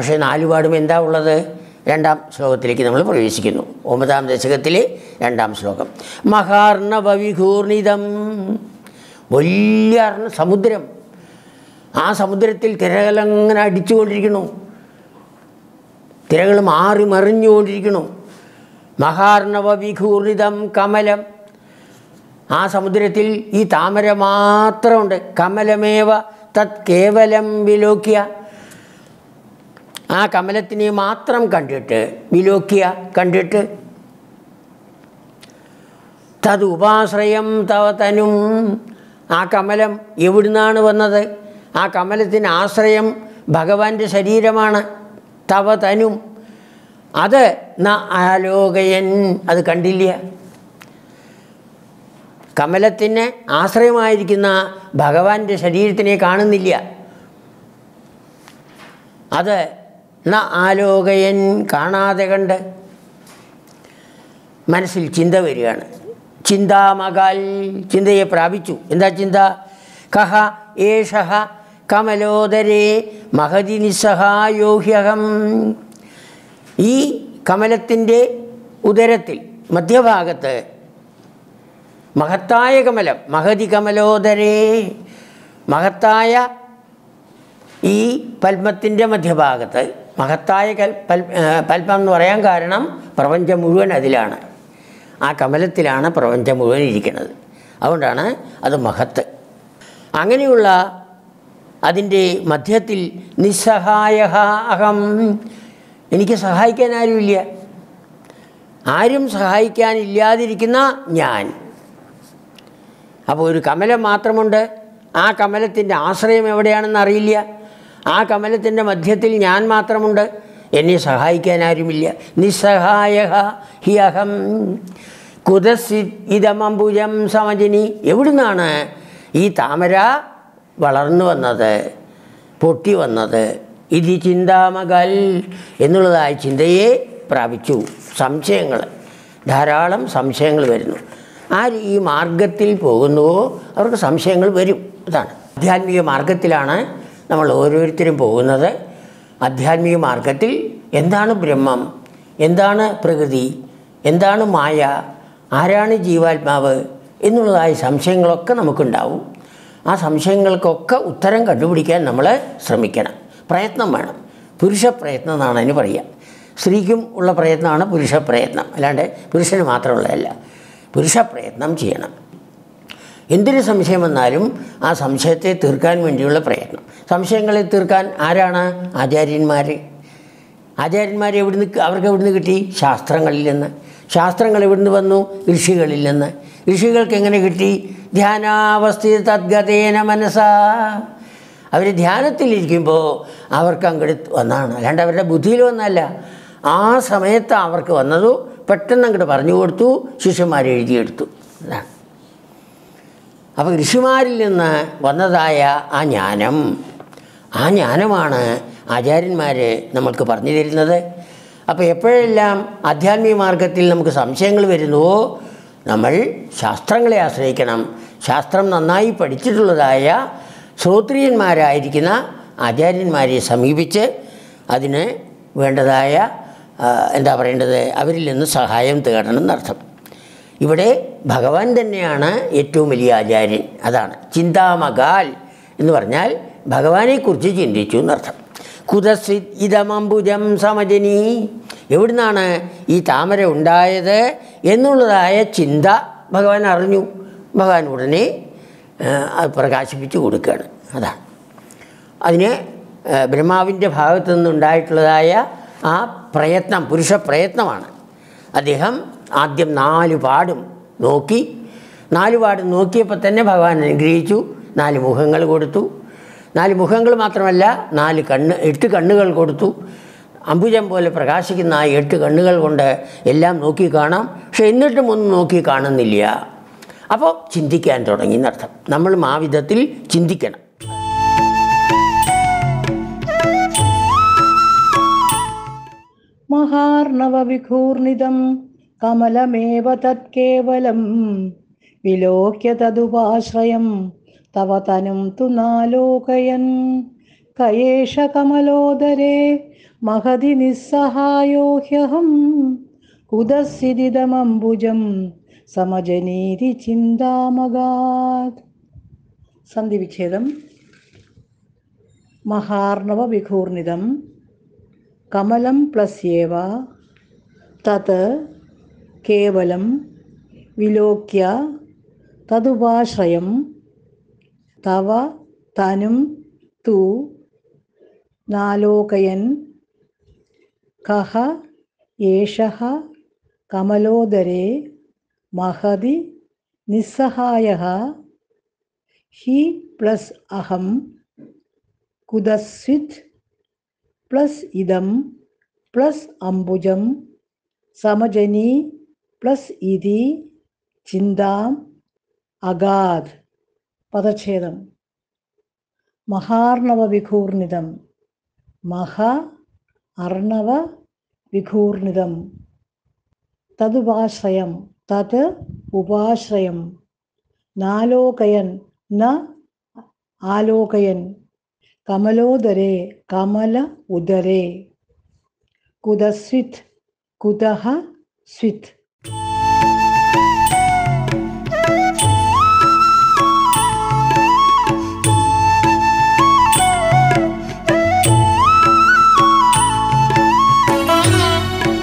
പക്ഷേ നാലുപാടും എന്താ ഉള്ളത് രണ്ടാം ശ്ലോകത്തിലേക്ക് നമ്മൾ പ്രവേശിക്കുന്നു ഒമ്പതാം ദശകത്തിലെ രണ്ടാം ശ്ലോകം മഹാർണവവിഘൂർണിതം വലിയ അർണ- സമുദ്രം ആ സമുദ്രത്തിൽ തിരകളങ്ങനെ അടിച്ചുകൊണ്ടിരിക്കുന്നു തിരകൾ മാറി മറിഞ്ഞുകൊണ്ടിരിക്കുന്നു മഹാർണവവിഘൂർണിതം കമലം ആ സമുദ്രത്തിൽ ഈ താമര മാത്രമുണ്ട് കമലമേവ തത് കേവലം വിലോക്യ ആ കമലത്തിനെ മാത്രം കണ്ടിട്ട് വിലോക്യ കണ്ടിട്ട് തതുപാശ്രയം തവ തനും ആ കമലം എവിടുന്നാണ് വന്നത് ആ കമലത്തിന് ആശ്രയം ഭഗവാന്റെ ശരീരമാണ് തവ തനും അത് ന ആലോകയൻ അത് കണ്ടില്ല കമലത്തിന് ആശ്രയമായിരിക്കുന്ന ഭഗവാന്റെ ശരീരത്തിനെ കാണുന്നില്ല അത് ന ആലോകയൻ കാണാതെ കണ്ട് മനസ്സിൽ ചിന്ത വരികയാണ് ചിന്താമകാൽ ചിന്തയെ പ്രാപിച്ചു എന്താ ചിന്ത കഹ ഏഷ കമലോദരേ മഹതി നിസ്സഹായോഹ്യഹം ഈ കമലത്തിൻ്റെ ഉദരത്തിൽ മധ്യഭാഗത്ത് മഹത്തായ കമലം മഹതി കമലോദരേ മഹത്തായ ഈ പത്മത്തിൻ്റെ മധ്യഭാഗത്ത് മഹത്തായ കൽ പൽ ആ, പത്മം എന്ന് പറയാൻ കാരണം പ്രപഞ്ചം മുഴുവൻ അതിലാണ് ആ കമലത്തിലാണ് പ്രപഞ്ചം മുഴുവൻ ഇരിക്കുന്നത് അതുകൊണ്ടാണ് അത് മഹത്ത് അങ്ങനെയുള്ള അതിൻ്റെ മധ്യത്തിൽ നിസ്സഹായ അഹം എനിക്ക് സഹായിക്കാൻ ആരുമില്ല ആരും സഹായിക്കാനില്ലാതിരിക്കുന്ന ഞാൻ അപ്പോൾ ഒരു കമലം മാത്രമുണ്ട് ആ കമലത്തിൻ്റെ ആശ്രയം എവിടെയാണെന്ന് അറിയില്ല ആ കമലത്തിൻ്റെ മധ്യത്തിൽ ഞാൻ മാത്രമുണ്ട് എന്നെ സഹായിക്കാൻ ആരുമില്ല നിസ്സഹായ ഹി അഹം കുതസി ഇതമംബുജം സമജനി എവിടുന്നാണ് ഈ താമര വളർന്നു വന്നത് പൊട്ടി വന്നത് ഇത് ചിന്താമകൽ എന്നുള്ളതായ ചിന്തയെ പ്രാപിച്ചു സംശയങ്ങൾ ധാരാളം സംശയങ്ങൾ വരുന്നു ആര് ഈ മാർഗത്തിൽ പോകുന്നുവോ അവർക്ക് സംശയങ്ങൾ വരും അതാണ് ആധ്യാത്മിക മാർഗത്തിലാണ് നമ്മൾ ഓരോരുത്തരും പോകുന്നത് ആധ്യാത്മിക മാർഗത്തിൽ എന്താണ് ബ്രഹ്മം എന്താണ് പ്രകൃതി എന്താണ് മായ ആരാണ് ജീവാത്മാവ് എന്നുള്ളതായ സംശയങ്ങളൊക്കെ നമുക്കുണ്ടാവും ആ സംശയങ്ങൾക്കൊക്കെ ഉത്തരം കണ്ടുപിടിക്കാൻ നമ്മൾ ശ്രമിക്കണം പ്രയത്നം വേണം പുരുഷ പ്രയത്നം എന്നാണ് അതിന് പറയുക സ്ത്രീക്കും ഉള്ള പ്രയത്നമാണ് പുരുഷ പ്രയത്നം അല്ലാണ്ട് പുരുഷന് മാത്രമുള്ളതല്ല പുരുഷ പ്രയത്നം ചെയ്യണം എന്തൊരു സംശയം വന്നാലും ആ സംശയത്തെ തീർക്കാൻ വേണ്ടിയുള്ള പ്രയത്നം സംശയങ്ങളെ തീർക്കാൻ ആരാണ് ആചാര്യന്മാർ ആചാര്യന്മാർ എവിടുന്ന് അവർക്ക് എവിടുന്ന് കിട്ടി ശാസ്ത്രങ്ങളിൽ നിന്ന് ശാസ്ത്രങ്ങൾ എവിടുന്ന് വന്നു ഋഷികളിൽ നിന്ന് ഋഷികൾക്ക് എങ്ങനെ കിട്ടി ധ്യാനാവസ്ഥിത തദ്ഗതേന മനസ്സാ അവർ ധ്യാനത്തിലിരിക്കുമ്പോൾ അവർക്ക് അങ്ങോട്ട് വന്നാണ് അല്ലാണ്ട് അവരുടെ ബുദ്ധിയിൽ വന്നല്ല ആ സമയത്ത് അവർക്ക് വന്നതു പെട്ടെന്ന് അങ്ങോട്ട് പറഞ്ഞു കൊടുത്തു ശിഷ്യന്മാർ എഴുതിയെടുത്തു അതാണ് അപ്പോൾ ഋഷിമാരിൽ നിന്ന് വന്നതായ ആ ജ്ഞാനം ആ ജ്ഞാനമാണ് ആചാര്യന്മാർ നമ്മൾക്ക് പറഞ്ഞു തരുന്നത് അപ്പോൾ എപ്പോഴെല്ലാം ആധ്യാത്മിക മാർഗത്തിൽ നമുക്ക് സംശയങ്ങൾ വരുന്നുവോ നമ്മൾ ശാസ്ത്രങ്ങളെ ആശ്രയിക്കണം ശാസ്ത്രം നന്നായി പഠിച്ചിട്ടുള്ളതായ ശ്രോത്രിയന്മാരായിരിക്കുന്ന ആചാര്യന്മാരെ സമീപിച്ച് അതിന് വേണ്ടതായ ആ, എന്താ പറയേണ്ടത് അവരിൽ നിന്ന് സഹായം തേടണം എന്നർത്ഥം ഇവിടെ ഭഗവാൻ തന്നെയാണ് ഏറ്റവും വലിയ ആചാര്യൻ അതാണ് ചിന്താമകാൽ എന്ന് പറഞ്ഞാൽ ഭഗവാനെക്കുറിച്ച് ചിന്തിച്ചു എന്നർത്ഥം കുതസി ഇതമംബുജം സമജനി എവിടുന്നാണ് ഈ താമര ഉണ്ടായത് എന്നുള്ളതായ ചിന്ത ഭഗവാൻ അറിഞ്ഞു ഭഗവാൻ ഉടനെ ആ, അത് പ്രകാശിപ്പിച്ചു കൊടുക്കുകയാണ് അതാണ് അതിന് ആ, ബ്രഹ്മാവിൻ്റെ ഭാഗത്തു നിന്നുണ്ടായിട്ടുള്ളതായ ആ പ്രയത്നം പുരുഷ പ്രയത്നമാണ് അദ്ദേഹം ആദ്യം നാല് പാടും നോക്കി നാല് പാടും നോക്കിയപ്പോൾ തന്നെ ഭഗവാൻ അനുഗ്രഹിച്ചു നാല് മുഖങ്ങൾ കൊടുത്തു നാല് മുഖങ്ങൾ മാത്രമല്ല നാല് കണ്ണ് എട്ട് കണ്ണുകൾ കൊടുത്തു അംബുജം പോലെ പ്രകാശിക്കുന്ന ആ എട്ട് കണ്ണുകൾ കൊണ്ട് എല്ലാം നോക്കി കാണാം പക്ഷെ എന്നിട്ടും ഒന്നും നോക്കി കാണുന്നില്ല അപ്പോൾ ചിന്തിക്കാൻ തുടങ്ങി എന്നർത്ഥം നമ്മളും ആ വിധത്തിൽ ചിന്തിക്കണം മഹാർണവവിഘൂർണിതം കമലമേവ തത്കേവലം വിലോക്യ തതുപാശ്രയം തവ തനും തു നാലോകയൻ കയേഷ കമലോദരേ മഹതി നിസ്സഹായോ ഹ്യഹം കുതസ്ഥിതിതമംബുജം സമജനീതി ചിന്താമഗാത് സന്ധിവിച്ഛേദം മഹാർണവ വിഘൂർണിതം കമലം പ്ലസ് ഏവ തത് കേവലം വിലോക്യ തതുപാശ്രയം തവ തനും തു നാലോകയൻ കഹ ഏഷഃ കമലോദരേ മഹതി നിസ്സഹായ ഹി പ്ലസ് അഹം കുതസ്വിത് പ്ലസ് ഇതം പ്ലസ് അംബുജം സമജനി പ്ലസ് ഇതി ചിന്താം അഗാധ് പദച്ഛേദം മഹാർണവ വിഘൂർണിതം മഹ അർണവ വിഘൂർണിതം തതുപാശ്രയം തത് ഉപാശ്രയം നാലോകയൻ ന ആലോകയൻ കമലോദരേ കമല ഉദരേ കുതസ്വിത് കുതഃ സ്വിത്